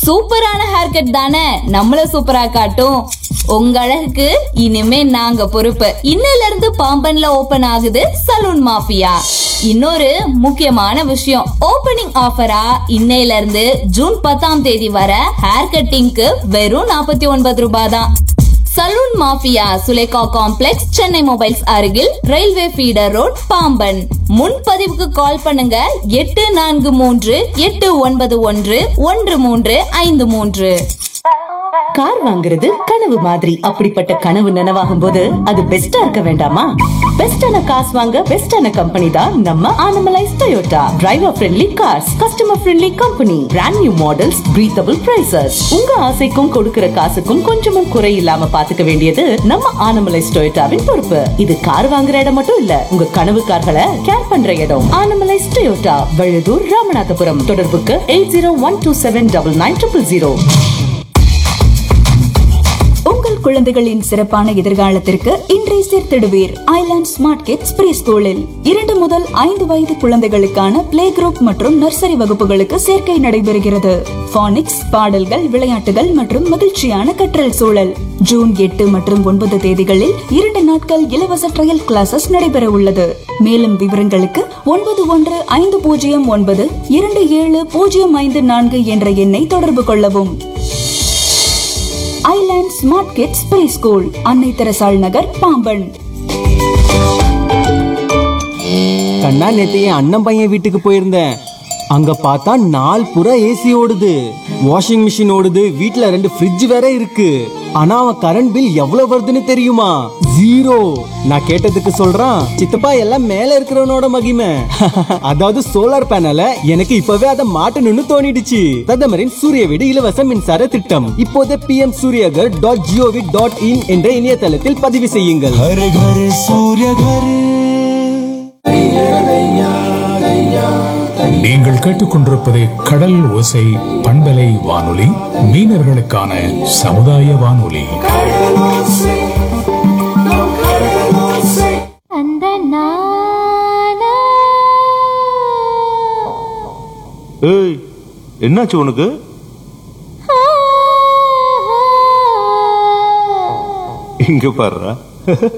சூப்பரான hair cut தானே நம்மள சூப்பரா காட்டும் உங்க அழகுக்கு இனிமே நாங்க பொறுப்பு இன்னையில இருந்து பாம்பன்ல ஓபன் ஆகுது சலூன் மாஃபியா இன்னொரு முக்கியமான விஷயம் ஓபனிங் ஆஃபரா இன்னையில இருந்து ஜூன் பத்தாம் தேதி வர ஹேர் கட்டிங்க்கு வெறும் நாற்பத்தி ஒன்பது ரூபாய் தான் salon mafia Sulekha complex Chennai mobiles அருகில் ரயில்வே ஃபீடர் ரோட் பாம்பன் முன்பதிவுக்கு கால் பண்ணுங்க எட்டு நான்கு மூன்று எட்டு ஒன்பது ஒன்று ஒன்று மூன்று ஐந்து மூன்று கார் வாங்குறது கனவு மாதிரி அப்படிப்பட்ட கனவு நனவாகும் போது அது பெஸ்டா இருக்க வேண்டாமா பெஸ்டான காசு வாங்க பெஸ்டான கம்பெனி தான் நம்ம Anamallais Toyota driver friendly cars customer friendly company brand new models breathable prices உங்க ஆசைக்கும் கொடுக்கிற காசுக்கும் கொஞ்சமும் குறை இல்லாம பாத்துக்க வேண்டியது நம்ம ஆனமலைஸ் டொயோட்டாவின் பொறுப்பு இது கார் வாங்குற இடம் மட்டும் இல்ல உங்க கனவு கார்களை கேர் பண்ற இடம் ஆனமலைஸ் டொயோட்டா வழுதூர் ராமநாதபுரம் தொடர்புக்கு eight zero one two seven double nine triple zero உங்கள் குழந்தைகளின் சிறப்பான எதிர்காலத்திற்கு இன்றை சேர்த்திடுவீர் ஐலாண்ட் ஸ்மார்ட் கிட்ஸ் ப்ரீ ஸ்கூலில் இரண்டு முதல் ஐந்து வயது குழந்தைகளுக்கான பிளே குரூப் மற்றும் நர்சரி வகுப்புகளுக்கு சேர்க்கை நடைபெறுகிறது பானிக்ஸ் பாடல்கள் விளையாட்டுகள் மற்றும் மகிழ்ச்சியான கற்றல் சூழல் ஜூன் எட்டு மற்றும் ஒன்பது தேதிகளில் இரண்டு நாட்கள் இலவச ட்ரையல் கிளாஸஸ் நடைபெற உள்ளது மேலும் விவரங்களுக்கு ஒன்பது ஒன்று ஐந்து பூஜ்ஜியம் ஒன்பது இரண்டு ஏழு பூஜ்ஜியம் ஐந்து நான்கு என்ற எண்ணை தொடர்பு கொள்ளவும் island smart kids pre school அன்னை தெரசாள் நகர் பாம்பன் கண்ணா நேத்து என் அண்ணன் பையன் வீட்டுக்கு போயிருந்தேன் அங்க பார்த்தா நாள் புறா ஏசி ஓடுது வாஷிங் மிஷின் ஓடுது வீட்ல ரெண்டு ஃப்ரிட்ஜ் வேற இருக்கு ஆனா அவன் கரண்ட் பில் எவ்வளவு வருதுன்னு தெரியுமா ஜீரோ நான் கேட்டதுக்கு சொல்றான் சித்தப்பா எல்லாம் மேல இருக்கிறவனோட மகிமை அதாவது சோலார் பேனல எனக்கு இப்பவே அதை மாட்டணும்னு தோணிடுச்சு பிரதமரின் சூரிய வீடு இலவச மின்சார திட்டம் இப்போதே P M Suryaghar dot gov dot in என்ற இணையதளத்தில் பதிவு செய்யுங்கள் घर घर सूर्य घर நீங்கள் கேட்டுக்கொண்டிருப்பது கடல் ஓசை பண்பலை வானொலி மீனவர்களுக்கான சமுதாய வானொலி அந்த நானா ஏய் என்னாச்சு உனக்கு இங்க பாருடா